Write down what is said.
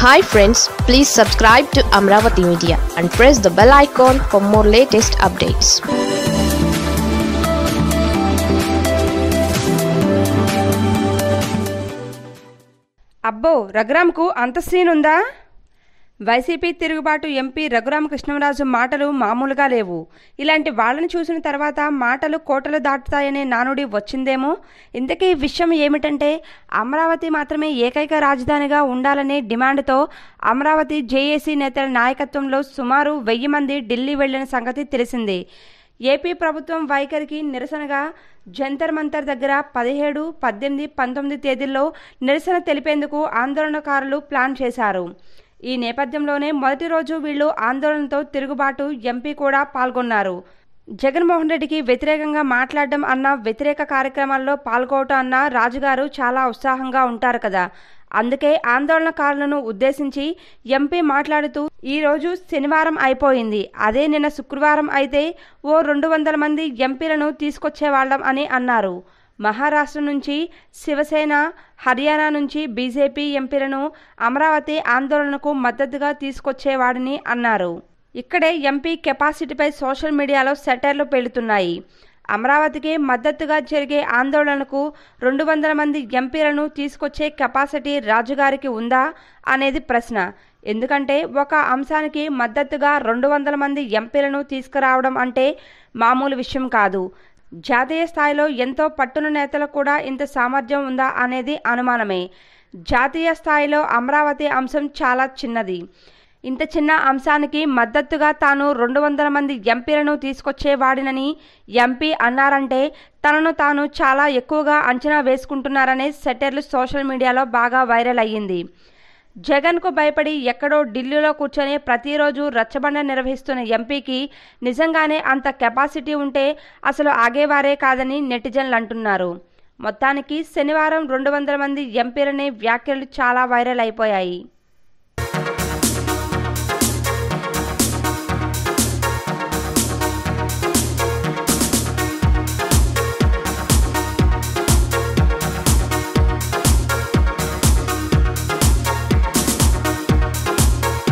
hi friends please subscribe to Amaravati media and press the bell icon for more latest updates అబ్బో రఘురామ్కు అంత scene ఉందా YCP తిరుగుబాటు MP Raghurama Krishnaraju మాటలు మామూలుగా లేవు ఇలాంటి వాళ్ళని చూసిన తర్వాత మాటలు కోటలు దాటుతాయనే నానుడి వచ్చిందేమో ఇంతకీ విషయం ఏమిటంటే అమరావతి మాత్రమే ఏకైక రాజధానిగా ఉండాలనే డిమాండ్తో అమరావతి జేఏసీ నేతల నాయకత్వంలో సుమారు వెయ్యి మంది ఢిల్లీ వెళ్లిన సంగతి తెలిసిందే ఏపీ ప్రభుత్వం వైఖరికి నిరసనగా జంతర్ మంతర్ దగ్గర పదిహేడు పద్దెనిమిది పంతొమ్మిది తేదీల్లో నిరసన తెలిపేందుకు ఆందోళనకారులు ప్లాన్ చేశారు ఈ నేపథ్యంలోనే మొదటి రోజు వీళ్ళు ఆందోళనతో తిరుగుబాటు ఎంపీ కూడా పాల్గొన్నారు జగన్మోహన్ రెడ్డికి వ్యతిరేకంగా మాట్లాడడం అన్న వ్యతిరేక కార్యక్రమాల్లో పాల్గొవటం అన్న రాజుగారు చాలా ఉత్సాహంగా ఉంటారు కదా అందుకే ఆందోళనకారులను ఉద్దేశించి ఎంపీ మాట్లాడుతూ ఈ రోజు శనివారం అయిపోయింది అదే నిన్న శుక్రవారం అయితే ఓ రెండు వందల మంది ఎంపీలను తీసుకొచ్చేవాళ్ళం అని అన్నారు మహారాష్ట్ర నుంచి శివసేన హర్యానా నుంచి బీజేపీ ఎంపీలను అమరావతి ఆందోళనకు మద్దతుగా తీసుకొచ్చేవాడని అన్నారు ఇక్కడే ఎంపీ కెపాసిటీపై సోషల్ మీడియాలో సెటర్లు పెళ్తున్నాయి అమరావతికి మద్దతుగా జరిగే ఆందోళనకు రెండు వందల మంది ఎంపీలను తీసుకొచ్చే కెపాసిటీ రాజుగారికి ఉందా అనేది ప్రశ్న ఎందుకంటే ఒక అంశానికి మద్దతుగా రెండు వందల మంది ఎంపీలను తీసుకురావడం అంటే మామూలు విషయం కాదు జాతీయ స్థాయిలో ఎంతో పట్టున నేతలకు కూడా ఇంత సామర్థ్యం ఉందా అనేది అనుమానమే జాతీయ స్థాయిలో అమరావతి అంశం చాలా చిన్నది ఇంత చిన్న అంశానికి మద్దతుగా తాను రెండు వందల మంది ఎంపీలను తీసుకొచ్చేవాడినని ఎంపీ అన్నారంటే తనను తాను చాలా ఎక్కువగా అంచనా వేసుకుంటున్నారనే సెటర్లు సోషల్ మీడియాలో బాగా వైరల్ అయ్యింది జగన్కు భయపడి ఎక్కడో ఢిల్లీలో కూర్చొని ప్రతిరోజు రచ్చబండ నిర్వహిస్తున్న ఎంపీకి నిజంగానే అంత కెపాసిటీ ఉంటే అసలు ఆగేవారే కాదని నెటిజన్లు అంటున్నారు మొత్తానికి శనివారం రెండు వందల మంది ఎంపీలనే వ్యాఖ్యలు చాలా వైరల్ అయిపోయాయి